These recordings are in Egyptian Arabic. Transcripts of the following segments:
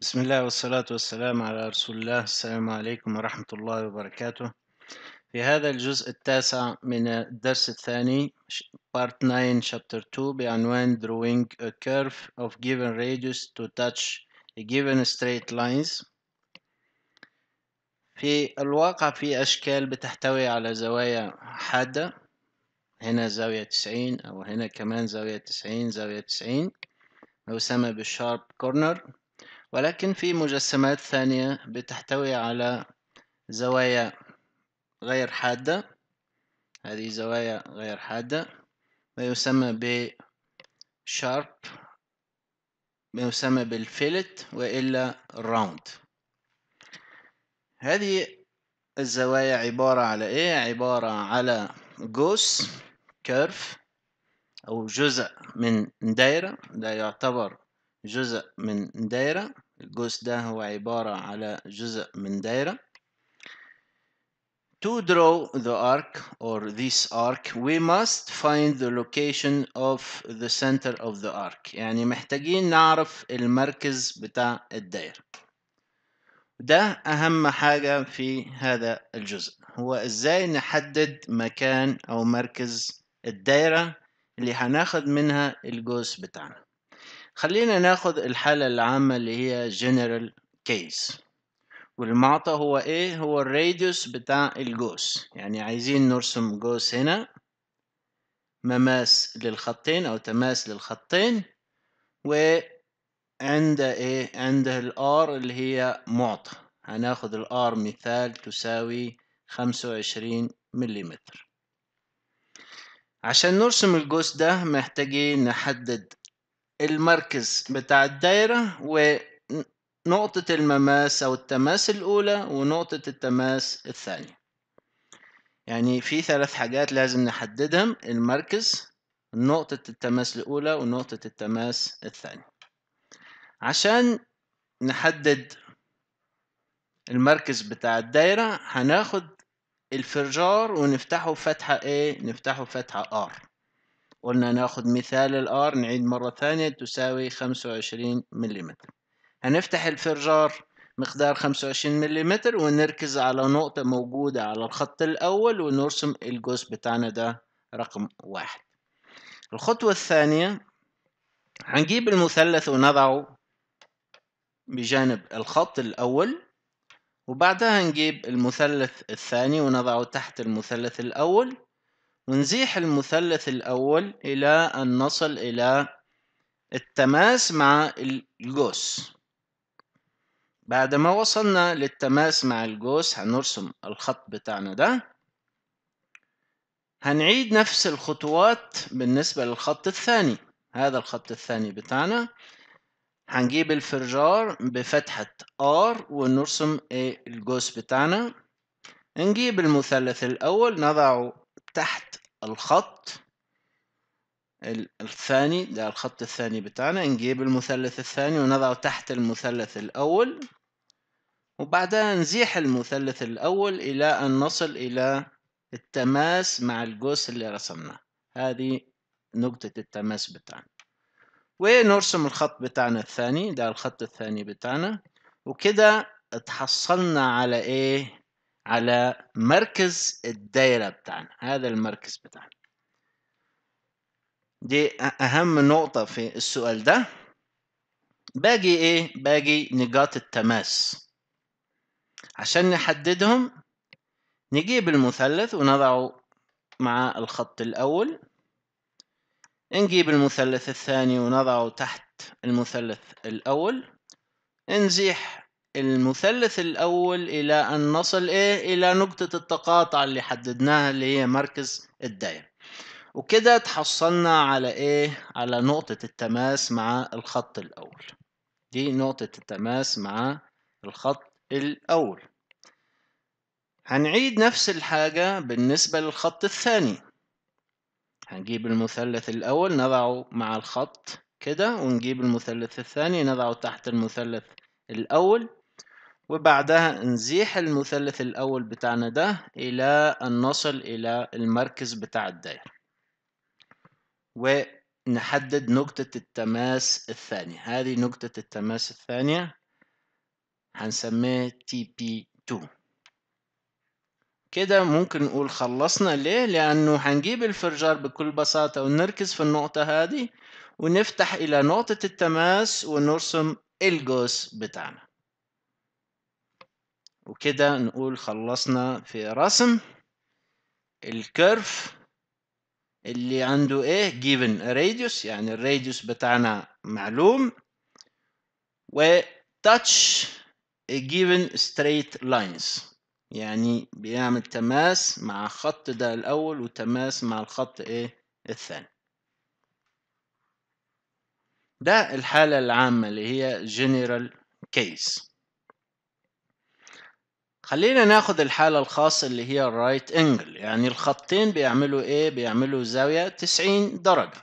بسم الله والصلاة والسلام على رسول الله السلام عليكم ورحمة الله وبركاته في هذا الجزء التاسع من الدرس الثاني Part 9 Chapter 2 بعنوان Drawing a curve of given radius to touch a given straight lines في الواقع في أشكال بتحتوي على زوايا حادة هنا زاوية 90 أو هنا كمان زاوية 90 زاوية 90 ما يسمى بالشارب كورنر ولكن في مجسمات ثانية بتحتوي على زوايا غير حادة هذه زوايا غير حادة ما يسمى ب شارب ما يسمى بالفيلت وإلا راوند هذه الزوايا عبارة على إيه؟ عبارة على جوس كيرف أو جزء من دايرة ده يعتبر جزء من دايرة الجوس ده هو عبارة على جزء من دايرة To draw the arc or this arc we must find the location of the center of the arc يعني محتاجين نعرف المركز بتاع الدايرة ده أهم حاجة في هذا الجزء هو إزاي نحدد مكان أو مركز الدايرة اللي هناخد منها الجوس بتاعنا خلينا ناخد الحالة العامة اللي هي general case والمعطى هو ايه هو الراديوس بتاع الجوس يعني عايزين نرسم جوس هنا مماس للخطين او تماس للخطين وعند ايه عند الار اللي هي معطى هناخد الار مثال تساوي 25 ملم عشان نرسم الجوس ده محتاجين نحدد المركز بتاع الدايرة ونقطة المماس أو التماس الأولى ونقطة التماس الثانية يعني في ثلاث حاجات لازم نحددهم المركز نقطة التماس الأولى ونقطة التماس الثانية عشان نحدد المركز بتاع الدايرة هناخد الفرجار ونفتحه فتحة ايه نفتحه فتحة R قلنا ناخد مثال الار نعيد مرة ثانية تساوي 25 ملم هنفتح الفرجار مقدار 25 ملم ونركز على نقطة موجودة على الخط الأول ونرسم الجزء بتاعنا ده رقم واحد الخطوة الثانية هنجيب المثلث ونضعه بجانب الخط الأول وبعدها نجيب المثلث الثاني ونضعه تحت المثلث الأول ونزيح المثلث الأول إلى أن نصل إلى التماس مع الجوس بعد ما وصلنا للتماس مع الجوس هنرسم الخط بتاعنا ده هنعيد نفس الخطوات بالنسبة للخط الثاني هذا الخط الثاني بتاعنا هنجيب الفرجار بفتحة R ونرسم إيه الجوس بتاعنا نجيب المثلث الأول نضعه تحت الخط الثاني ده الخط الثاني بتاعنا نجيب المثلث الثاني ونضعه تحت المثلث الأول وبعدها نزيح المثلث الأول إلى أن نصل إلى التماس مع الجوس اللي رسمناه هذه نقطة التماس بتاعنا ونرسم الخط بتاعنا الثاني ده الخط الثاني بتاعنا وكده اتحصلنا على ايه على مركز الدايرة بتاعنا هذا المركز بتاعنا دي أهم نقطة في السؤال ده باقي إيه؟ باقي نقاط التماس عشان نحددهم نجيب المثلث ونضعه مع الخط الأول نجيب المثلث الثاني ونضعه تحت المثلث الأول نزيح المثلث الأول إلى أن نصل إيه إلى نقطة التقاطع اللي حددناها اللي هي مركز الدايرة وكده تحصلنا على إيه على نقطة التماس مع الخط الأول دي نقطة التماس مع الخط الأول هنعيد نفس الحاجة بالنسبة للخط الثاني هنجيب المثلث الأول نضعه مع الخط كده ونجيب المثلث الثاني نضعه تحت المثلث الأول وبعدها نزيح المثلث الأول بتاعنا ده إلى أن نصل إلى المركز بتاع الدائرة ونحدد نقطة التماس الثانية هذه نقطة التماس الثانية هنسميه تي بي 2 كده ممكن نقول خلصنا ليه لأنه هنجيب الفرجار بكل بساطة ونركز في النقطة هذه ونفتح إلى نقطة التماس ونرسم الجوس بتاعنا وكده نقول خلصنا في رسم الكيرف اللي عنده ايه given radius يعني الراديوس بتاعنا معلوم و touch a given straight lines يعني بيعمل تماس مع خط ده الأول وتماس مع الخط ايه الثاني ده الحالة العامة اللي هي general case خلينا ناخد الحالة الخاصة اللي هي الرايت انجل يعني الخطين بيعملوا ايه بيعملوا زاوية 90 درجة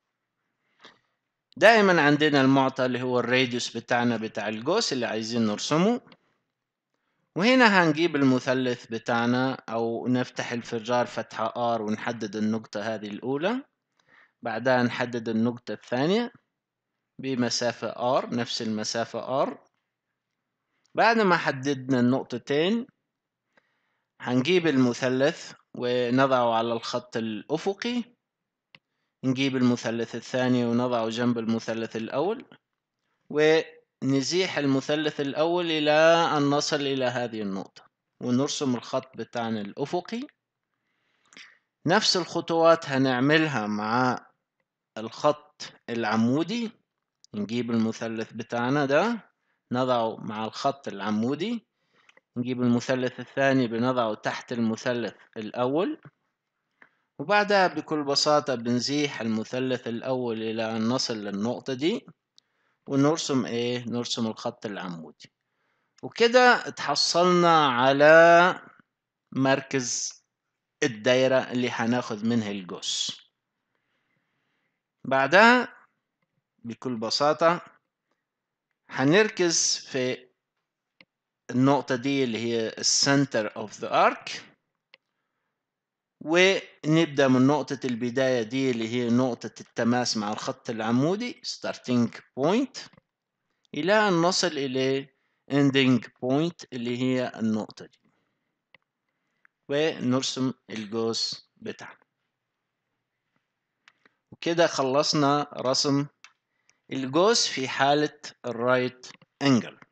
دائما عندنا المعطى اللي هو الراديوس بتاعنا بتاع الجوس اللي عايزين نرسمه وهنا هنجيب المثلث بتاعنا او نفتح الفرجار فتحة R ونحدد النقطة هذه الأولى بعدها نحدد النقطة الثانية بمسافة R نفس المسافة R بعد ما حددنا النقطتين هنجيب المثلث ونضعه على الخط الأفقي نجيب المثلث الثاني ونضعه جنب المثلث الأول ونزيح المثلث الأول إلى أن نصل إلى هذه النقطة ونرسم الخط بتاعنا الأفقي نفس الخطوات هنعملها مع الخط العمودي نجيب المثلث بتاعنا ده نضعه مع الخط العمودي نجيب المثلث الثاني بنضعه تحت المثلث الأول وبعدها بكل بساطة بنزيح المثلث الأول إلى أن نصل للنقطة دي ونرسم إيه؟ نرسم الخط العمودي وكده تحصلنا على مركز الدايرة اللي هناخد منها الجوس بعدها بكل بساطة هنركز في النقطة دي اللي هي center of the arc ونبدأ من نقطة البداية دي اللي هي نقطة التماس مع الخط العمودي starting point إلى أن نصل إلى ending point اللي هي النقطة دي ونرسم الجوس بتاعنا وكده خلصنا رسم الجوس في حالة الرايت انجل